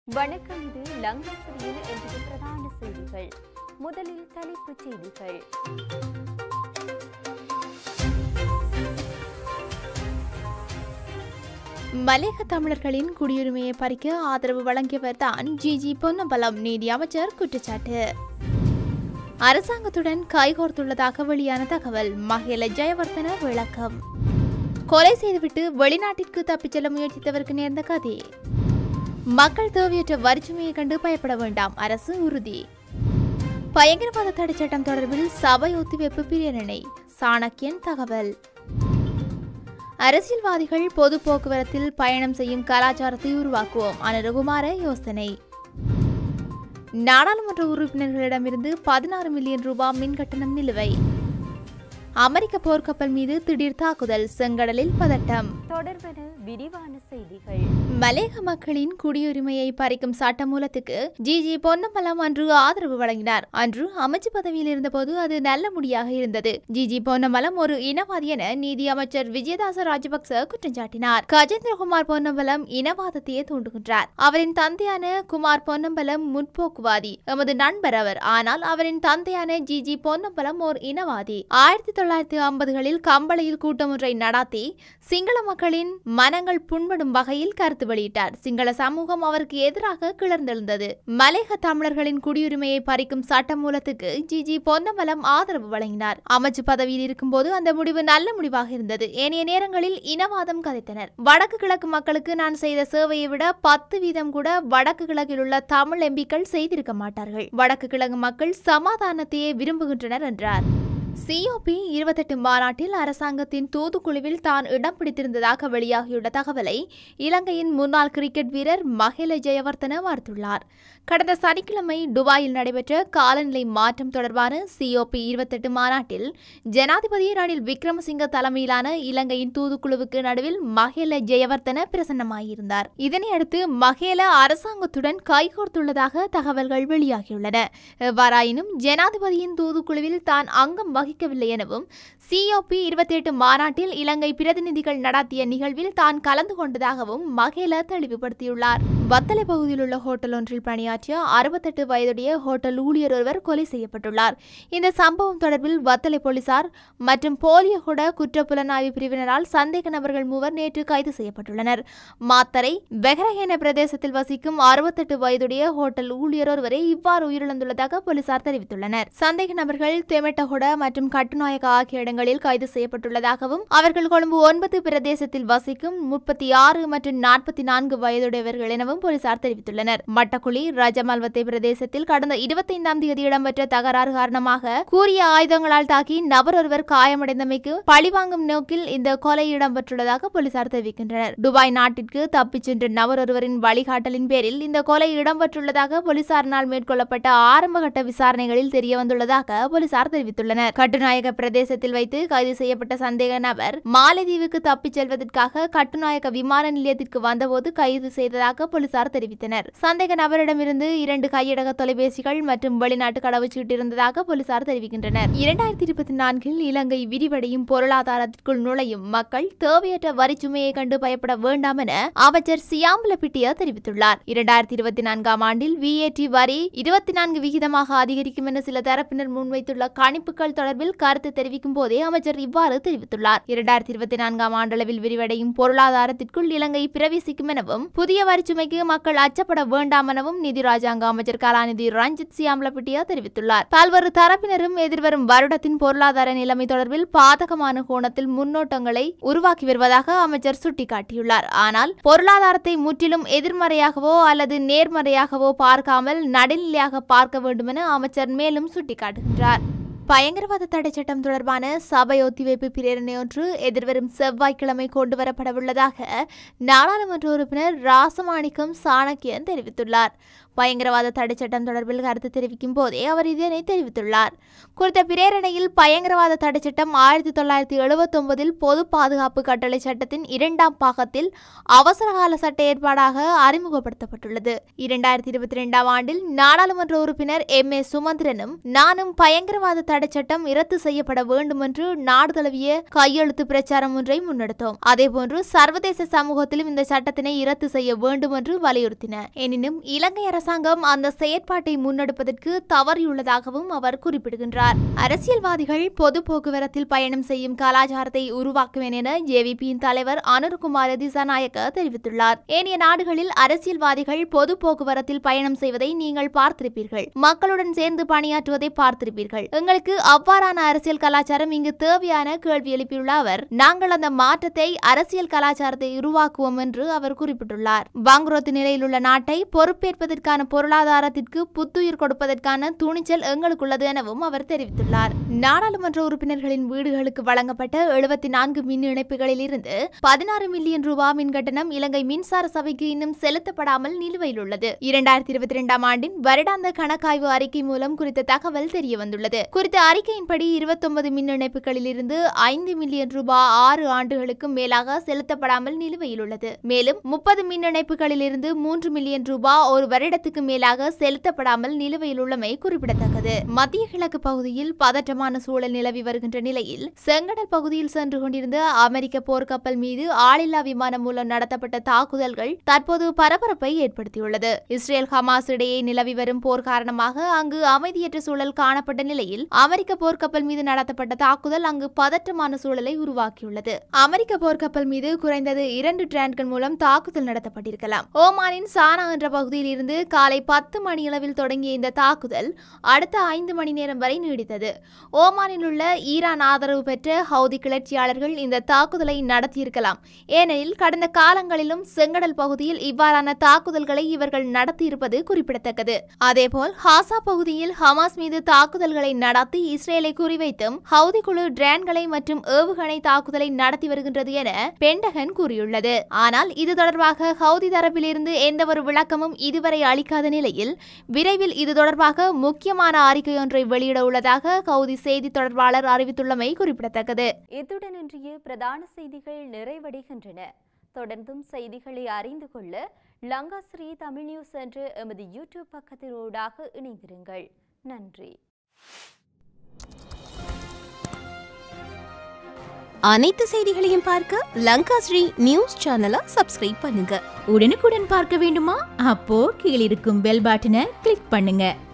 வணக்கம் இது லங்கேஸ்வரியில் இன்றைய பிரதான செய்திகள் முதலில் தலைப்புச் செய்திகள் மலையக தமிழர்களின் குடியுரிமையை பறிக்க ஆதரவு வழங்கியவர் தான் ஜிஜி பொன்னம்பலம் நீதி அமைச்சர் குற்றச்சாட்டு அரசாங்கத்துடன் கைகோர்த்துள்ளதாக வெளியான தகவல் மகேல ஜெயவர்தன விளக்கம் கொலை செய்துவிட்டு வெளிநாட்டிற்கு தப்பிச் செல்ல முயற்சித்தவருக்கு நேர்ந்த கதி மக்கள் தேவையற்ற வரிச்சுமையை கண்டு பயப்பட வேண்டாம் அரசு உறுதி பயங்கரவாத தடைச் சட்டம் தொடர்பில் சபை ஒத்திவைப்பு பிரேரணை சாணக்கியன் தகவல் அரசியல்வாதிகள் பொது போக்குவரத்தில் பயணம் செய்யும் கலாச்சாரத்தை உருவாக்குவோம் அனுரகுமார யோசனை நாடாளுமன்ற உறுப்பினர்களிடமிருந்து பதினாறு மில்லியன் ரூபாய் மின் கட்டணம் நிலுவை அமெரிக்க போர்க்கப்பல் மீது திடீர் தாக்குதல் செங்கடலில் பதட்டம் தொடர்பென விரிவான செய்திகள் மலேக மக்களின் குடியுரிமையை பறிக்கும் சட்டமூலத்துக்கு ஜிஜி பொன்னம்பலம் அன்று ஆதரவு வழங்கினார் அன்று அமைச்சு பதவியில் இருந்தபோது அது நல்ல முடியாக இருந்தது ஜிஜி பொன்னம்பலம் ஒரு இனவாதி என நீதி அமைச்சர் விஜயதாச ராஜபக்ச குற்றம் சாட்டினார் கஜேந்திரகுமார் பொன்னம்பலம் இனவாதத்தையே தூண்டுகின்றார் அவரின் தந்தையான குமார் பொன்னம்பலம் முற்போக்குவாதி எமது நண்பர் அவர் ஆனால் அவரின் தந்தையான ஜிஜி பொன்னம்பலம் ஓர் இனவாதி ஆயிரத்தி தொள்ளாயிரத்தி ஐம்பதுகளில் கம்பளையில் கூட்டம் ஒன்றை நடாத்தி சிங்கள மக்களின் மனங்கள் புண்படும் வகையில் கருத்து வெளியிட்டார் சிங்கள சமூகம் அவருக்கு எதிராக கிளர்ந்தெழுந்தது மலையக தமிழர்களின் குடியுரிமையை பறிக்கும் சட்டமூலத்துக்கு ஜிஜி பொன்னம்பலம் ஆதரவு வழங்கினார் அமைச்சு பதவியில் இருக்கும்போது அந்த முடிவு நல்ல முடிவாக இருந்தது ஏனைய நேரங்களில் இனவாதம் கதைத்தனர் வடக்கு கிழக்கு மக்களுக்கு நான் செய்த சேவையை விட பத்து வீதம் கூட வடக்கு கிழக்கில் உள்ள தமிழ் எம்பிக்கள் செய்திருக்க மாட்டார்கள் வடக்கு கிழக்கு மக்கள் சமாதானத்தையே விரும்புகின்றனர் என்றார் சிஓபி இருபத்தெட்டு மாநாட்டில் அரசாங்கத்தின் தூதுக்குழுவில் தான் இடம் பிடித்திருந்ததாக வெளியாகியுள்ள தகவலை இலங்கையின் முன்னாள் கிரிக்கெட் வீரர் மஹேல ஜெயவர்தன மறுத்துள்ளார் கடந்த சனிக்கிழமை துபாயில் நடைபெற்ற காலநிலை மாற்றம் தொடர்பான சிஓபி இருபத்தெட்டு மாநாட்டில் ஜனாதிபதி ரணில் விக்ரமசிங்க தலைமையிலான இலங்கையின் தூதுக்குழுவுக்கு நடுவில் மஹேல ஜெயவர்தன பிரசன்னமாயிருந்தார் இதனையடுத்து மஹேல அரசாங்கத்துடன் கைகோர்த்துள்ளதாக தகவல்கள் வெளியாகியுள்ளன எவ்வாறாயினும் ஜனாதிபதியின் தூதுக்குழுவில் தான் அங்கம் வகிக்கவில்லை எனவும் சிஓபி இருபத்தி எட்டு மாநாட்டில் இலங்கை பிரதிநிதிகள் நடத்திய நிகழ்வில் தான் கலந்து கொண்டதாகவும் மகேல தெளிவுபடுத்தியுள்ளார் வத்தலை பகுதியில் உள்ள ஹோட்டல் ஒன்றில் பணியாற்றிய அறுபத்தெட்டு வயதுடைய ஹோட்டல் ஊழியர் ஒருவர் கொலை செய்யப்பட்டுள்ளார் இந்த சம்பவம் தொடர்பில் வத்தலை போலீசார் மற்றும் போலியகுட குற்றப்புலனாய்வு பிரிவினரால் சந்தேக நபர்கள் மூவர் நேற்று கைது செய்யப்பட்டுள்ளனர் மாத்தரை பெஹரஹேன பிரதேசத்தில் வசிக்கும் அறுபத்தெட்டு வயதுடைய ஹோட்டல் ஊழியர் ஒருவரை இவ்வாறு உயிரிழந்துள்ளதாக போலீசார் தெரிவித்துள்ளனர் சந்தேக நபர்கள் தெமெட்டகுட மற்றும் கட்டுநாயக்க ஆகிய இடங்களில் கைது செய்யப்பட்டுள்ளதாகவும் அவர்கள் கொழும்பு ஒன்பது பிரதேசத்தில் வசிக்கும் முப்பத்தி ஆறு மற்றும் நாற்பத்தி நான்கு வயதுடையவர்கள் எனவும் போலீசார் தெரிவித்துள்ளனர் மட்டக்குழி ரஜமல்வத்தை பிரதேசத்தில் கடந்த இருபத்தைந்தாம் தேதி இடம்பெற்ற தகராறு காரணமாக கூறிய ஆயுதங்களால் தாக்கி நபர் ஒருவர் காயமடைந்தமைக்கு பழிவாங்கும் நோக்கில் இந்த கொலை இடம்பெற்றுள்ளதாக போலீசார் தெரிவிக்கின்றனர் துபாய் நாட்டிற்கு தப்பிச் சென்ற நபர் ஒருவரின் வழிகாட்டலின் பேரில் இந்த கொலை இடம்பெற்றுள்ளதாக போலீசாரினால் மேற்கொள்ளப்பட்ட ஆரம்பகட்ட விசாரணைகளில் தெரிய வந்துள்ளதாக போலீசார் தெரிவித்துள்ளனர் கட்டுநாயக்க பிரதேசத்தில் வைத்து கைது செய்யப்பட்ட சந்தேக நபர் மாலைதீவுக்கு தப்பிச் செல்வதற்காக கட்டுநாயக்க விமான நிலையத்திற்கு வந்தபோது கைது செய்ததாக போலீசார் தெரிவித்தனர் சந்தேக நபரிடமிருந்து இரண்டு கையடக தொலைபேசிகள் மற்றும் வெளிநாட்டு கடவுச்சீட்டு இருந்ததாக போலீசார் தெரிவிக்கின்றனர் இரண்டாயிரத்தி இருபத்தி நான்கில் இலங்கை விரிவடையும் பொருளாதாரத்திற்குள் நுழையும் மக்கள் தேவையற்ற வரிச்சுமையை கண்டு பயப்பட வேண்டாம் என அமைச்சர் சியாம்பல பிட்டியா தெரிவித்துள்ளார் இரண்டாயிரத்தி இருபத்தி நான்காம் ஆண்டில் விஏடி வரி இருபத்தி நான்கு விகிதமாக அதிகரிக்கும் என சில தரப்பினர் முன்வைத்துள்ள கணிப்புகள் தொடர்பில் கருத்து தெரிவிக்கும் போதே அமைச்சர் இவ்வாறு தெரிவித்துள்ளார் இரண்டாயிரத்தி இருபத்தி நான்காம் ஆண்டளவில் விரிவடையும் பொருளாதாரத்திற்குள் இலங்கை பிரவேசிக்கும் எனவும் புதிய வரிச்சுமைக்கு மக்கள் அச்சப்பட வேண்டாம் எனவும் நிதி ராஜாங்க அமைச்சர் கலாநிதி ரஞ்சித் சியாம்லபிட்டியா தெரிவித்துள்ளார் பல்வேறு தரப்பினரும் எதிர்வரும் வருடத்தின் பொருளாதார நிலைமை தொடர்பில் பாதகமான கோணத்தில் முன்னோட்டங்களை உருவாக்கி வருவதாக அமைச்சர் சுட்டிக்காட்டியுள்ளார் ஆனால் பொருளாதாரத்தை முற்றிலும் எதிர்மறையாகவோ அல்லது நேர்மறையாகவோ பார்க்காமல் நடுநிலையாக பார்க்க வேண்டும் என அமைச்சர் மேலும் சுட்டிக்காட்டுகின்றார் பயங்கரவாத தடை சட்டம் தொடர்பான சபை ஒத்திவைப்பு பிரேரணை ஒன்று எதிர்வரும் செவ்வாய்க்கிழமை கொண்டுவரப்படவுள்ளதாக நாடாளுமன்ற உறுப்பினர் ராசமாணிக்கம் சாணக்கியன் தெரிவித்துள்ளார் பயங்கரவாத தடை சட்டம் தொடர்பில் கருத்து தெரிவிக்கும் போதே அவர் இதனை தெரிவித்துள்ளார் குறித்த பிரேரணையில் பயங்கரவாத தடை சட்டம் ஆயிரத்தி தொள்ளாயிரத்தி எழுபத்தொன்பதில் பொது பாதுகாப்பு கட்டளை சட்டத்தின் இரண்டாம் பாகத்தில் அவசரகால சட்ட ஏற்பாடாக அறிமுகப்படுத்தப்பட்டுள்ளது இரண்டாயிரத்தி இருபத்தி இரண்டாம் ஆண்டில் நாடாளுமன்ற உறுப்பினர் எம் ஏ சுமந்திரனும் நானும் பயங்கரவாத தடை தடை சட்டம் இரத்து செய்யப்பட வேண்டும் என்று நாடு தழுவிய கையெழுத்து பிரச்சாரம் ஒன்றை முன்னெடுத்தோம் அதேபோன்று சர்வதேச சமூகத்திலும் இந்த சட்டத்தினை இரத்து செய்ய வேண்டும் என்று வலியுறுத்தின எனினும் இலங்கை அரசாங்கம் அந்த செயற்பாட்டை முன்னெடுப்பதற்கு தவறியுள்ளதாகவும் அவர் குறிப்பிடுகின்றார் அரசியல்வாதிகள் பொது போக்குவரத்தில் பயணம் செய்யும் கலாச்சாரத்தை உருவாக்குவேன் என ஜேவிபியின் தலைவர் அனுர்குமார் திசாநாயக்க தெரிவித்துள்ளார் ஏனைய நாடுகளில் அரசியல்வாதிகள் பொது போக்குவரத்தில் பயணம் செய்வதை நீங்கள் பார்த்திருப்பீர்கள் மக்களுடன் சேர்ந்து பணியாற்றுவதை பார்த்திருப்பீர்கள் எங்களுக்கு அவ்வாறான அரசியல் கலாச்சாரம் இங்கு தேவையான கேள்வி எழுப்பியுள்ள அவர் நாங்கள் அந்த மாற்றத்தை அரசியல் கலாச்சாரத்தை உருவாக்குவோம் என்று அவர் குறிப்பிட்டுள்ளார் பாங்குரோத்து நிலையில் உள்ள நாட்டை பொறுப்பேற்பதற்கான பொருளாதாரத்திற்கு புத்துயிர் கொடுப்பதற்கான துணிச்சல் எங்களுக்குள்ளது எனவும் அவர் தெரிவித்துள்ளார் நாடாளுமன்ற உறுப்பினர்களின் வீடுகளுக்கு வழங்கப்பட்ட எழுபத்தி நான்கு மின் இணைப்புகளில் இருந்து பதினாறு மில்லியன் ரூபாய் மின் கட்டணம் இலங்கை மின்சார சபைக்கு இன்னும் செலுத்தப்படாமல் நிலுவையில் உள்ளது இரண்டாயிரத்தி இருபத்தி இரண்டாம் ஆண்டின் வருடாந்த கணக்காய்வு அறிக்கை மூலம் குறித்த தகவல் தெரிய வந்துள்ளது குறித்த அறிக்கையின்படி இருபத்தொன்பது மின் இணைப்புகளில் இருந்து ஐந்து மில்லியன் ரூபாய் ஆறு ஆண்டுகளுக்கும் மேலாக செலுத்தப்படாமல் நிலுவையில் உள்ளது மேலும் முப்பது மின் இணைப்புகளில் இருந்து மூன்று மில்லியன் ரூபாய் ஒரு வருடத்துக்கு மேலாக செலுத்தப்படாமல் நிலுவையில் உள்ளமை குறிப்பிடத்தக்கது மத்திய கிழக்கு பகுதியில் பதற்றமான சூழல் நிலவி வருகின்ற நிலையில் செங்கடல் பகுதியில் சென்று கொண்டிருந்த அமெரிக்க போர்க்கப்பல் மீது ஆளில்லா விமானம் மூலம் நடத்தப்பட்ட தாக்குதல்கள் தற்போது பரபரப்பை ஏற்படுத்தியுள்ளது இஸ்ரேல் ஹமாஸ் இடையே நிலவி வரும் போர் காரணமாக அங்கு அமைதியற்ற சூழல் காணப்பட்ட நிலையில் அமெரிக்க போர்க்கப்பல் மீது நடத்தப்பட்ட தாக்குதல் அங்கு பதற்றமான சூழலை உருவாக்கியுள்ளது அமெரிக்க போர்க்கப்பல் மீது குறைந்தது இரண்டு டிரான்கள் மூலம் தாக்குதல் நடத்தப்பட்டிருக்கலாம் ஓமானின் சானா என்ற பகுதியில் இருந்து காலை பத்து மணியளவில் தொடங்கிய இந்த தாக்குதல் அடுத்த ஐந்து மணி நேரம் வரை நீடித்தது ஓமானில் உள்ள ஈரான் ஆதரவு பெற்ற ஹவுதி கிளர்ச்சியாளர்கள் இந்த தாக்குதலை நடத்தியிருக்கலாம் ஏனெனில் கடந்த காலங்களிலும் செங்கடல் பகுதியில் இவ்வாறான தாக்குதல்களை இவர்கள் நடத்தியிருப்பது குறிப்பிடத்தக்கது அதேபோல் ஹாசா பகுதியில் ஹமாஸ் மீது தாக்குதல்களை நடத்தி இஸ்ரேலை குறிவைத்தும் ஹவுதி குழு டிரான்களை மற்றும் ஏவுகணை தாக்குதலை நடத்தி வருகின்றது என பென்டகன் கூறியுள்ளது ஆனால் இது தொடர்பாக ஹவுதி தரப்பிலிருந்து எந்தவொரு விளக்கமும் இதுவரை அளிக்காத நிலையில் விரைவில் இது தொடர்பாக முக்கியமான அறிக்கை ஒன்றை வெளியிட உள்ளதாக ஹவுதி செய்தி தொடர்பாளர் அறிவித்துள்ளமை குறிப்பிடத்தக்கது இத்துடன் இன்றைய பிரதான செய்திகள் நிறைவடைகின்றன தொடர்ந்தும் செய்திகளை அறிந்து கொள்ள லங்கா ஸ்ரீ தமிழ் நியூஸ் என்ற எமது யூடியூப் பக்கத்தினூடாக இணைந்திருங்கள் நன்றி அனைத்து செய்திகளையும் பார்க்க லங்கா ஸ்ரீ நியூஸ் சேனலை சப்ஸ்கிரைப் பண்ணுங்க உடனுக்குடன் பார்க்க வேண்டுமா அப்போ கீழிருக்கும் பெல் பட்டனை கிளிக் பண்ணுங்க